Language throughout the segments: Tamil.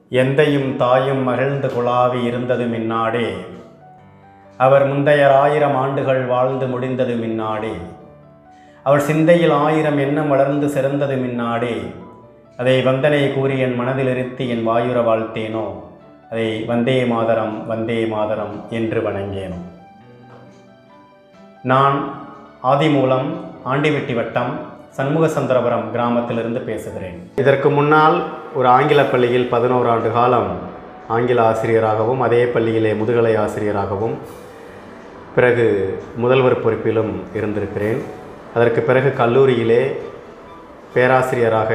எந்தையும் தாயும் மகிழ்ந்து குழாவி இருந்தது மின்னாடே அவர் முந்தையர் ஆயிரம் ஆண்டுகள் வாழ்ந்து முடிந்தது மின்னாடே அவர் சிந்தையில் ஆயிரம் எண்ணம் வளர்ந்து சிறந்தது மின்னாடே அதை வந்தனை கூறி என் மனதில் இருத்தி என் வாயுர வாழ்த்தேனோ அதை வந்தே மாதரம் வந்தே மாதரம் என்று வணங்கேனோ நான் ஆதிமூலம் ஆண்டிவெட்டி வட்டம் சண்முகசந்திரபுரம் கிராமத்திலிருந்து பேசுகிறேன் இதற்கு முன்னால் ஒரு ஆங்கில பள்ளியில் பதினோரு ஆண்டு காலம் ஆங்கில ஆசிரியராகவும் அதே பள்ளியிலே முதுகலை ஆசிரியராகவும் பிறகு முதல்வர் பொறுப்பிலும் இருந்திருக்கிறேன் அதற்கு பிறகு கல்லூரியிலே பேராசிரியராக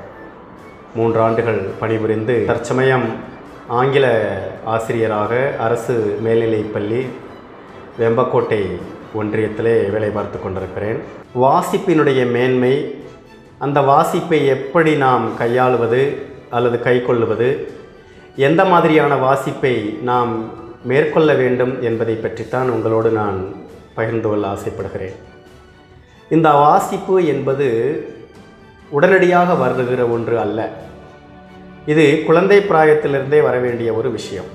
மூன்று ஆண்டுகள் பணிபுரிந்து தற்சமயம் ஆங்கில ஆசிரியராக அரசு மேல்நிலைப் பள்ளி வெம்பக்கோட்டை ஒன்றியத்திலே வேலை பார்த்து கொண்டிருக்கிறேன் வாசிப்பினுடைய மேன்மை அந்த வாசிப்பை எப்படி நாம் கையாளுவது அல்லது கைக்கொள்ளுவது எந்த மாதிரியான வாசிப்பை நாம் மேற்கொள்ள வேண்டும் என்பதை பற்றித்தான் உங்களோடு நான் பகிர்ந்து கொள்ள ஆசைப்படுகிறேன் இந்த வாசிப்பு என்பது உடனடியாக வருகிற ஒன்று அல்ல இது குழந்தை பிராயத்திலிருந்தே வர வேண்டிய ஒரு விஷயம்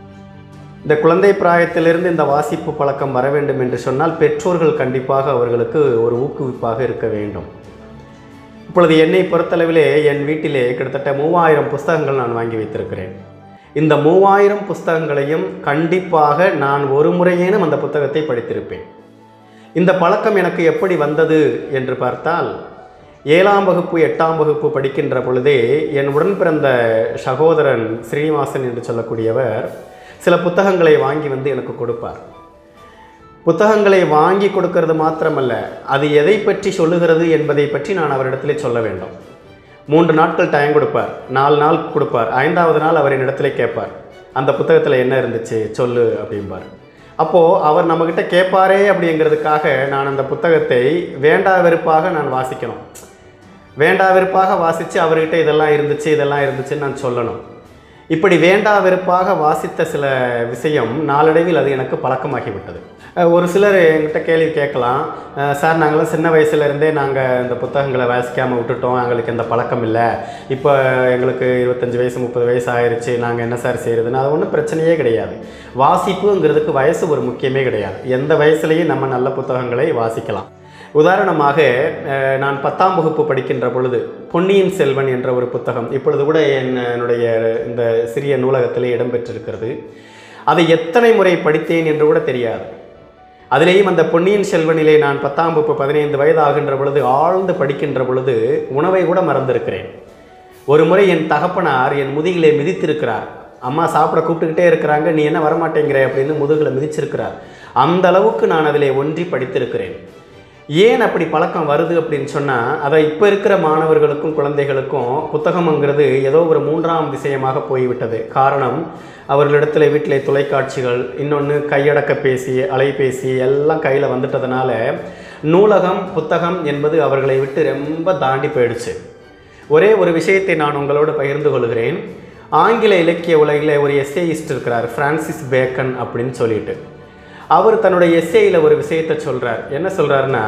இந்த குழந்தை பிராயத்திலிருந்து இந்த வாசிப்பு பழக்கம் வர வேண்டும் என்று சொன்னால் பெற்றோர்கள் கண்டிப்பாக அவர்களுக்கு ஒரு ஊக்குவிப்பாக இருக்க வேண்டும் இப்பொழுது என்னை பொறுத்தளவிலே என் வீட்டிலே கிட்டத்தட்ட மூவாயிரம் புஸ்தகங்கள் நான் வாங்கி வைத்திருக்கிறேன் இந்த மூவாயிரம் புஸ்தகங்களையும் கண்டிப்பாக நான் ஒரு முறையேனும் அந்த புத்தகத்தை படித்திருப்பேன் இந்த பழக்கம் எனக்கு எப்படி வந்தது என்று பார்த்தால் ஏழாம் வகுப்பு எட்டாம் வகுப்பு படிக்கின்ற பொழுதே என் உடன் பிறந்த சகோதரன் ஸ்ரீனிவாசன் என்று சொல்லக்கூடியவர் சில புத்தகங்களை வாங்கி வந்து எனக்கு கொடுப்பார் புத்தகங்களை வாங்கி கொடுக்கறது மாத்திரமல்ல அது எதை பற்றி சொல்லுகிறது என்பதை பற்றி நான் அவரிடத்திலே சொல்ல வேண்டும் மூன்று நாட்கள் டைம் கொடுப்பார் நாலு நாள் கொடுப்பார் ஐந்தாவது நாள் அவர் என்னிடத்துல கேட்பார் அந்த புத்தகத்தில் என்ன இருந்துச்சு சொல்லு அப்படிம்பார் அப்போது அவர் நம்மக்கிட்ட கேட்பாரே அப்படிங்கிறதுக்காக நான் அந்த புத்தகத்தை வேண்டா வெறுப்பாக நான் வாசிக்கணும் வேண்டா வெறுப்பாக வாசித்து அவர்கிட்ட இதெல்லாம் இருந்துச்சு இதெல்லாம் இருந்துச்சுன்னு நான் சொல்லணும் இப்படி வேண்டா வெறுப்பாக வாசித்த சில விஷயம் நாளடைவில் அது எனக்கு பழக்கமாகிவிட்டது அஹ் ஒரு சிலர் என்கிட்ட கேள்வி கேட்கலாம் அஹ் சார் நாங்களாம் சின்ன வயசுலேருந்தே நாங்கள் இந்த புத்தகங்களை வாசிக்காமல் விட்டுட்டோம் எங்களுக்கு இந்த பழக்கம் இல்லை இப்போ எங்களுக்கு இருபத்தஞ்சி வயசு முப்பது வயசு ஆயிருச்சு நாங்கள் என்ன சார் செய்கிறதுன்னு அது ஒன்றும் பிரச்சனையே கிடையாது வாசிப்புங்கிறதுக்கு வயசு ஒரு முக்கியமே கிடையாது எந்த வயசுலேயும் நம்ம நல்ல புத்தகங்களை வாசிக்கலாம் உதாரணமாக அஹ், நான் பத்தாம் வகுப்பு படிக்கின்ற பொழுது பொன்னியின் செல்வன் என்ற ஒரு புத்தகம் இப்பொழுது கூட என் என்னுடைய இந்த சிறிய நூலகத்திலே இடம்பெற்றிருக்கிறது அதை எத்தனை முறை படித்தேன் என்று கூட தெரியாது அதிலேயும் அந்த பொன்னியின் செல்வனிலே நான் பத்தாம் வகுப்பு பதினைந்து வயது ஆகின்ற பொழுது ஆழ்ந்து படிக்கின்ற பொழுது உணவை கூட மறந்திருக்கிறேன் ஒரு முறை என் தகப்பனார் என் முதுகிலே மிதித்திருக்கிறார் அம்மா சாப்பிட கூப்பிட்டுக்கிட்டே இருக்கிறாங்க நீ என்ன வரமாட்டேங்கிற அப்படின்னு முதுகில் மிதிச்சிருக்கிறார் அந்த அளவுக்கு நான் அதிலே ஒன்றி படித்திருக்கிறேன் ஏன் அப்படி பழக்கம் வருது அப்படின்னு சொன்னால் அதை இப்போ இருக்கிற மாணவர்களுக்கும் குழந்தைகளுக்கும் புத்தகம்ங்கிறது ஏதோ ஒரு மூன்றாம் விஷயமாக போய்விட்டது காரணம் அவர்களிடத்தில் வீட்டிலே தொலைக்காட்சிகள் இன்னொன்று கையடக்க பேசி அலைபேசி எல்லாம் கையில் வந்துட்டதுனால நூலகம் புத்தகம் என்பது அவர்களை விட்டு ரொம்ப தாண்டி போயிடுச்சு ஒரே ஒரு விஷயத்தை நான் உங்களோடு பகிர்ந்து கொள்கிறேன் ஆங்கில இலக்கிய உலகில் ஒரு எஸ்ஏயிஸ்ட் இருக்கிறார் பிரான்சிஸ் பேக்கன் அப்படின்னு சொல்லிட்டு அவர் தன்னுடைய எஸ்ஏயில் ஒரு விஷயத்தை சொல்கிறார் என்ன சொல்கிறாருன்னா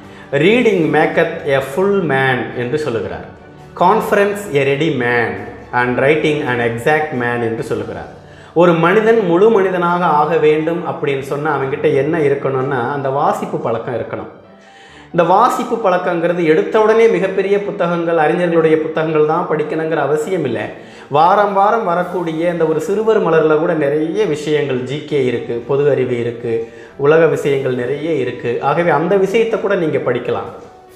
reading maketh a full man என்று சொல்லுகிறார் conference a ready man and writing and exact man என்று சொல்லுகிறார் ஒரு மனிதன் முழு மனிதனாக ஆக வேண்டும் அப்படின்னு சொன்னால் அவன்கிட்ட என்ன இருக்கணும்னா அந்த வாசிப்பு பழக்கம் இருக்கணும் இந்த வாசிப்பு பழக்கங்கிறது எடுத்த உடனே மிகப்பெரிய புத்தகங்கள் அறிஞர்களுடைய புத்தகங்கள் தான் படிக்கணுங்கிற அவசியம் இல்லை வாரம் வாரம் வரக்கூடிய இந்த ஒரு சிறுவர் மலரில் கூட நிறைய விஷயங்கள் ஜிகே இருக்குது பொது அறிவு இருக்குது உலக விஷயங்கள் நிறைய இருக்குது ஆகவே அந்த விஷயத்தை கூட நீங்கள் படிக்கலாம்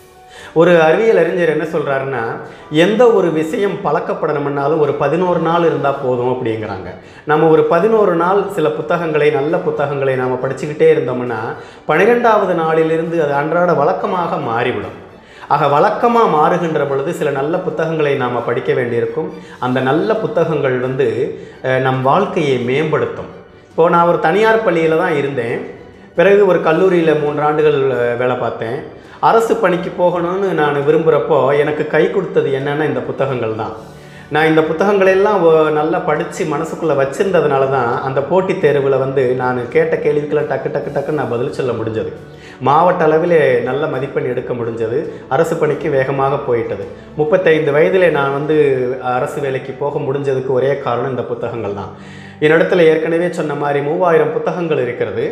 ஒரு அறிவியல் அறிஞர் என்ன சொல்கிறாருன்னா எந்த ஒரு விஷயம் பழக்கப்படணும்னாலும் ஒரு பதினோரு நாள் இருந்தால் போதும் அப்படிங்கிறாங்க நம்ம ஒரு பதினோரு நாள் சில புத்தகங்களை நல்ல புத்தகங்களை நாம் படிச்சுக்கிட்டே இருந்தோம்னா பன்னிரெண்டாவது நாளிலிருந்து அது அன்றாட வழக்கமாக மாறிவிடும் ஆக வழக்கமாக மாறுகின்ற பொழுது சில நல்ல புத்தகங்களை நாம் படிக்க வேண்டியிருக்கும் அந்த நல்ல புத்தகங்கள் வந்து அஹ், நம் வாழ்க்கையை மேம்படுத்தும் இப்போது நான் ஒரு தனியார் பள்ளியில் தான் இருந்தேன் பிறகு ஒரு கல்லூரியில் மூன்று ஆண்டுகள் அஹ், வேலை பார்த்தேன் அரசு பணிக்கு போகணும்னு நான் விரும்புகிறப்போ எனக்கு கை கொடுத்தது என்னென்னா இந்த புத்தகங்கள் தான் நான் இந்த புத்தகங்களெல்லாம் ஒ- நல்லா படித்து மனசுக்குள்ளே வச்சிருந்ததுனால தான் அந்த போட்டித் தேர்வில் வந்து நான் கேட்ட கேள்விக்கெல்லாம் டக்கு டக்கு டக்குன்னு நான் பதில் சொல்ல முடிஞ்சது மாவட்ட அளவில் நல்ல மதிப்பெண் எடுக்க முடிஞ்சது அரசு பணிக்கு வேகமாக போயிட்டது முப்பத்தைந்து வயதிலே நான் வந்து அரசு வேலைக்கு போக முடிஞ்சதுக்கு ஒரே காரணம் இந்த புத்தகங்கள் தான் என்னிடத்துல ஏற்கனவே சொன்ன மாதிரி மூவாயிரம் புத்தகங்கள் இருக்கிறது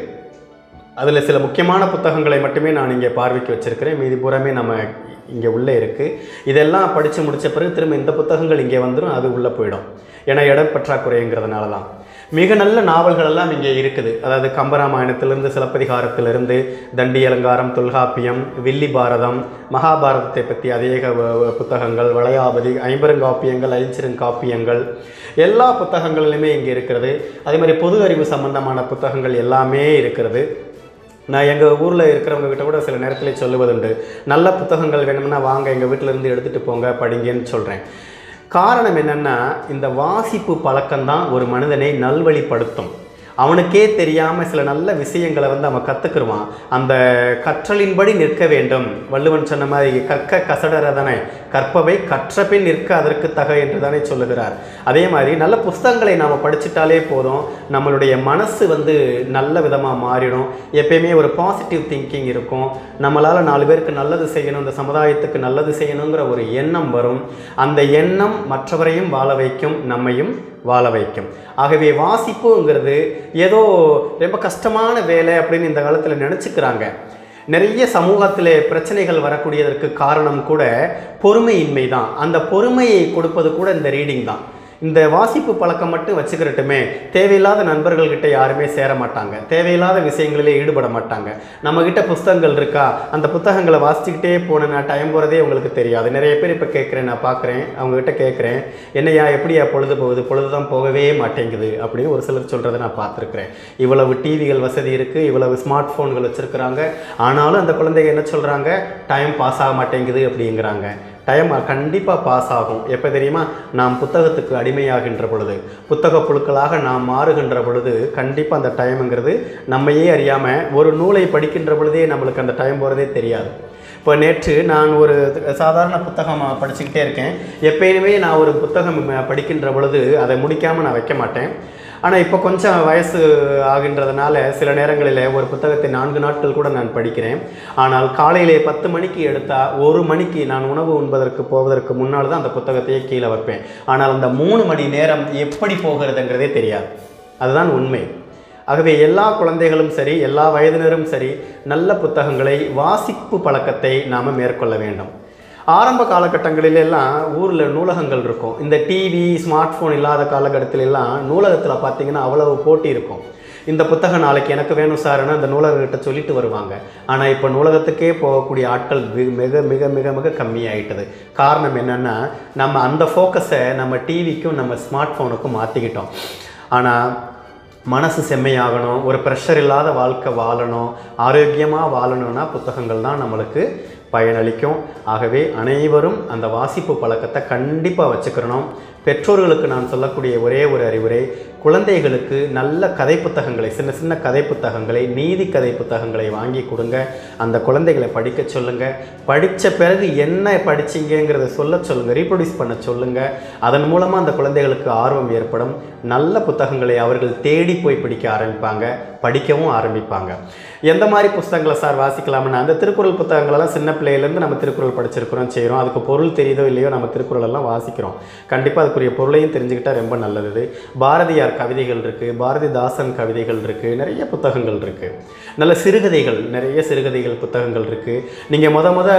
அதில் சில முக்கியமான புத்தகங்களை மட்டுமே நான் இங்கே பார்வைக்கு வச்சிருக்கிறேன் மீதி பூராமே நம்ம இங்கே உள்ளே இருக்குது இதெல்லாம் படித்து முடித்த பிறகு திரும்ப இந்த புத்தகங்கள் இங்கே வந்துடும் அது உள்ளே போயிடும் ஏன்னா இடம் பற்றாக்குறைங்கிறதுனால தான் மிக நல்ல நாவல்கள் எல்லாம் இங்கே இருக்குது அதாவது கம்பராமாயணத்திலிருந்து சிலப்பதிகாரத்திலிருந்து தண்டி அலங்காரம் தொல்காப்பியம் வில்லி பாரதம் மகாபாரதத்தை பற்றி அநேக வ- வ- புத்தகங்கள் வளையாபதி ஐம்பெருங்காப்பியங்கள் ஐஞ்சிருங்காப்பியங்கள் எல்லா புத்தகங்களிலுமே இங்கே இருக்கிறது அதே மாதிரி பொது அறிவு சம்பந்தமான புத்தகங்கள் எல்லாமே இருக்கிறது நான் எங்கள் ஊரில் இருக்கிறவங்க கிட்ட கூட சில நேரத்தில் சொல்லுவதுண்டு நல்ல புத்தகங்கள் வேணும்னா வாங்க எங்கள் வீட்டில் இருந்து எடுத்துகிட்டு போங்க படிங்கன்னு சொல்கிறேன் காரணம் என்னென்னா இந்த வாசிப்பு பழக்கம்தான் ஒரு மனிதனை நல்வழிப்படுத்தும் அவனுக்கே தெரியாமல் சில நல்ல விஷயங்களை வந்து அவன் கற்றுக்குருவான் அந்த கற்றலின்படி நிற்க வேண்டும் வள்ளுவன் சொன்ன மாதிரி கற்க கசடரதனை கற்பவை கற்ற பின் நிற்க அதற்கு தக என்று தானே சொல்லுகிறார் அதே மாதிரி நல்ல புஸ்தகங்களை நாம் படிச்சிட்டாலே போதும் நம்மளுடைய மனசு வந்து நல்ல விதமாக மாறிடும் எப்பயுமே ஒரு பாசிட்டிவ் திங்கிங் இருக்கும் நம்மளால் நாலு பேருக்கு நல்லது செய்யணும் இந்த சமுதாயத்துக்கு நல்லது செய்யணுங்கிற ஒரு எண்ணம் வரும் அந்த எண்ணம் மற்றவரையும் வாழ வைக்கும் நம்மையும் வாழ வைக்கும் ஆகவே வாசிப்புங்கிறது ஏதோ ரொம்ப கஷ்டமான வேலை அப்படின்னு இந்த காலத்தில் நினச்சிக்கிறாங்க நிறைய சமூகத்தில் பிரச்சனைகள் வரக்கூடியதற்கு காரணம் கூட பொறுமையின்மை தான் அந்த பொறுமையை கொடுப்பது கூட இந்த ரீடிங் தான் இந்த வாசிப்பு பழக்கம் மட்டும் வச்சுக்கிறட்டுமே தேவையில்லாத நண்பர்கள்கிட்ட யாருமே சேர மாட்டாங்க தேவையில்லாத விஷயங்களிலே ஈடுபட மாட்டாங்க நம்மக்கிட்ட புஸ்தகங்கள் இருக்கா அந்த புத்தகங்களை வாசிச்சுக்கிட்டே போனேன்னா டைம் போகிறதே உங்களுக்கு தெரியாது நிறைய பேர் இப்போ கேட்குறேன் நான் பார்க்குறேன் அவங்ககிட்ட கேட்குறேன் என்னையா எப்படியா பொழுது போகுது பொழுது தான் போகவே மாட்டேங்குது அப்படின்னு ஒரு சிலர் சொல்கிறத நான் பார்த்துருக்குறேன் இவ்வளவு டிவிகள் வசதி இருக்குது இவ்வளவு ஸ்மார்ட் ஃபோன்கள் வச்சுருக்குறாங்க ஆனாலும் அந்த குழந்தைங்க என்ன சொல்கிறாங்க டைம் பாஸ் ஆக மாட்டேங்குது அப்படிங்கிறாங்க டைம் கண்டிப்பாக பாஸ் ஆகும் எப்போ தெரியுமா நாம் புத்தகத்துக்கு அடிமையாகின்ற பொழுது புத்தக புழுக்களாக நாம் மாறுகின்ற பொழுது கண்டிப்பாக அந்த டைமுங்கிறது நம்மையே அறியாமல் ஒரு நூலை படிக்கின்ற பொழுதே நம்மளுக்கு அந்த டைம் போகிறதே தெரியாது இப்போ நேற்று நான் ஒரு சாதாரண புத்தகம் படிச்சுக்கிட்டே இருக்கேன் எப்பயுமே நான் ஒரு புத்தகம் படிக்கின்ற பொழுது அதை முடிக்காமல் நான் வைக்க மாட்டேன் ஆனால் இப்போ கொஞ்சம் வயசு ஆகின்றதுனால சில நேரங்களில் ஒரு புத்தகத்தை நான்கு நாட்கள் கூட நான் படிக்கிறேன் ஆனால் காலையிலே பத்து மணிக்கு எடுத்தால் ஒரு மணிக்கு நான் உணவு உண்பதற்கு போவதற்கு முன்னால் தான் அந்த புத்தகத்தையே கீழே வைப்பேன் ஆனால் அந்த மூணு மணி நேரம் எப்படி போகிறதுங்கிறதே தெரியாது அதுதான் உண்மை ஆகவே எல்லா குழந்தைகளும் சரி எல்லா வயதினரும் சரி நல்ல புத்தகங்களை வாசிப்பு பழக்கத்தை நாம் மேற்கொள்ள வேண்டும் ஆரம்ப காலகட்டங்களில் எல்லாம் ஊரில் நூலகங்கள் இருக்கும் இந்த டிவி ஸ்மார்ட் ஃபோன் இல்லாத காலகட்டத்தில எல்லாம் நூலகத்தில் பார்த்தீங்கன்னா அவ்வளவு போட்டி இருக்கும் இந்த புத்தகம் நாளைக்கு எனக்கு வேணும் சார்னு அந்த நூலகர்கிட்ட சொல்லிட்டு வருவாங்க ஆனால் இப்போ நூலகத்துக்கே போகக்கூடிய ஆட்கள் வி- மிக மிக மிக மிக கம்மியாயிட்டது காரணம் என்னென்னா நம்ம அந்த ஃபோக்கஸை நம்ம டிவிக்கும் நம்ம ஸ்மார்ட் ஃபோனுக்கும் மாற்றிக்கிட்டோம் ஆனால் மனசு செம்மையாகணும் ஒரு ப்ரெஷர் இல்லாத வாழ்க்கை வாழணும் ஆரோக்கியமாக வாழணும்னா புத்தகங்கள் தான் நம்மளுக்கு பயனளிக்கும் ஆகவே அனைவரும் அந்த வாசிப்பு பழக்கத்தை கண்டிப்பாக வச்சுக்கிறணும் பெற்றோர்களுக்கு நான் சொல்லக்கூடிய ஒரே ஒரு அறிவுரை குழந்தைகளுக்கு நல்ல கதை புத்தகங்களை சின்ன சின்ன கதை புத்தகங்களை நீதி கதை புத்தகங்களை வாங்கி கொடுங்க அந்த குழந்தைகளை படிக்க சொல்லுங்க படித்த பிறகு என்ன படிச்சீங்கங்கிறத சொல்ல சொல்லுங்க ரீப்ரொடியூஸ் பண்ண சொல்லுங்க அதன் மூலமாக அந்த குழந்தைகளுக்கு ஆர்வம் ஏற்படும் நல்ல புத்தகங்களை அவர்கள் தேடி போய் படிக்க ஆரம்பிப்பாங்க படிக்கவும் ஆரம்பிப்பாங்க எந்த மாதிரி புத்தகங்களை சார் வாசிக்கலாம்னா அந்த திருக்குறள் புத்தகங்களெல்லாம் சின்ன பிள்ளையிலேருந்து நம்ம திருக்குறள் படிச்சிருக்கிறோம் செய்கிறோம் அதுக்கு பொருள் தெரியுதோ இல்லையோ நம்ம திருக்குறள் எல்லாம் வாசிக்கிறோம் கண்டிப்பாக அதுக்குரிய பொருளையும் தெரிஞ்சுக்கிட்டா ரொம்ப நல்லது இது. பாரதியார் கவிதைகள் இருக்குது பாரதிதாசன் கவிதைகள் இருக்குது நிறைய புத்தகங்கள் இருக்குது நல்ல சிறுகதைகள் நிறைய சிறுகதைகள் புத்தகங்கள் இருக்குது நீங்கள் முத முத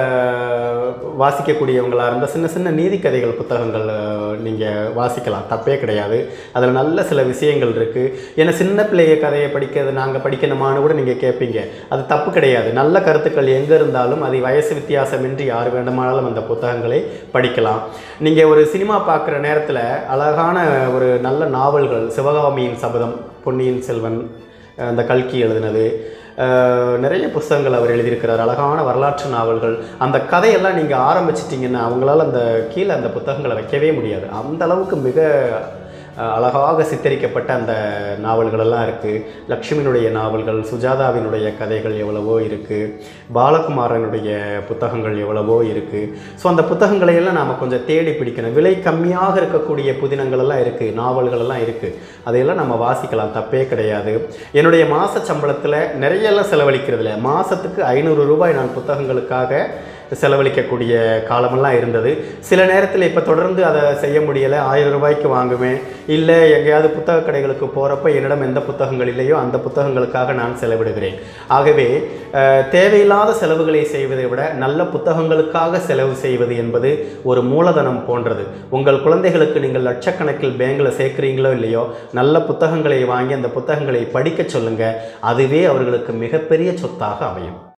வாசிக்கக்கூடியவங்களாக இருந்தால் சின்ன சின்ன நீதி கதைகள் புத்தகங்கள் நீங்கள் வாசிக்கலாம் தப்பே கிடையாது அதில் நல்ல சில விஷயங்கள் இருக்குது ஏன்னா சின்ன பிள்ளைய கதையை படிக்கிறது நாங்கள் படிக்கணுமான்னு கூட நீங்கள் கேட்பீங்க அது தப்பு கிடையாது நல்ல கருத்துக்கள் எங்கே இருந்தாலும் அது வயசு வித்தியாசமின்றி யார் வேண்டுமானாலும் அந்த புத்தகங்களை படிக்கலாம் நீங்கள் ஒரு சினிமா பார்க்குற நேரத்தில் அழகான ஒரு நல்ல நாவல்கள் சிவகாமியின் சபதம் பொன்னியின் செல்வன் அந்த கல்கி எழுதினது அஹ், நிறைய புஸ்தகங்கள் அவர் எழுதியிருக்கிறார் அழகான வரலாற்று நாவல்கள் அந்த கதையெல்லாம் நீங்கள் ஆரம்பிச்சிட்டிங்கன்னா அவங்களால அந்த கீழே அந்த புத்தகங்களை வைக்கவே முடியாது அந்த அளவுக்கு மிக அஹ், அழகாக சித்தரிக்கப்பட்ட அந்த நாவல்களெல்லாம் இருக்குது லக்ஷ்மியினுடைய நாவல்கள் சுஜாதாவினுடைய கதைகள் எவ்வளவோ இருக்குது பாலகுமாரனுடைய புத்தகங்கள் எவ்வளவோ இருக்குது ஸோ அந்த புத்தகங்களை எல்லாம் நாம் கொஞ்சம் தேடி பிடிக்கணும் விலை கம்மியாக இருக்கக்கூடிய புதினங்கள் எல்லாம் இருக்குது நாவல்கள் எல்லாம் இருக்குது அதையெல்லாம் நம்ம வாசிக்கலாம் தப்பே கிடையாது என்னுடைய மாத சம்பளத்தில் நிறைய எல்லாம் செலவழிக்கிறது இல்லை மாதத்துக்கு ஐநூறு ரூபாய் நான் புத்தகங்களுக்காக செலவழிக்கக்கூடிய காலமெல்லாம் இருந்தது சில நேரத்தில் இப்போ தொடர்ந்து அதை செய்ய முடியலை ஆயிரம் ரூபாய்க்கு வாங்குவேன் இல்லை எங்கேயாவது புத்தக கடைகளுக்கு போகிறப்ப என்னிடம் எந்த புத்தகங்கள் இல்லையோ அந்த புத்தகங்களுக்காக நான் செலவிடுகிறேன் ஆகவே அஹ், தேவையில்லாத செலவுகளை செய்வதை விட நல்ல புத்தகங்களுக்காக செலவு செய்வது என்பது ஒரு மூலதனம் போன்றது உங்கள் குழந்தைகளுக்கு நீங்கள் லட்சக்கணக்கில் பேங்கில் சேர்க்குறீங்களோ இல்லையோ நல்ல புத்தகங்களை வாங்கி அந்த புத்தகங்களை படிக்க சொல்லுங்கள் அதுவே அவர்களுக்கு மிகப்பெரிய சொத்தாக அமையும்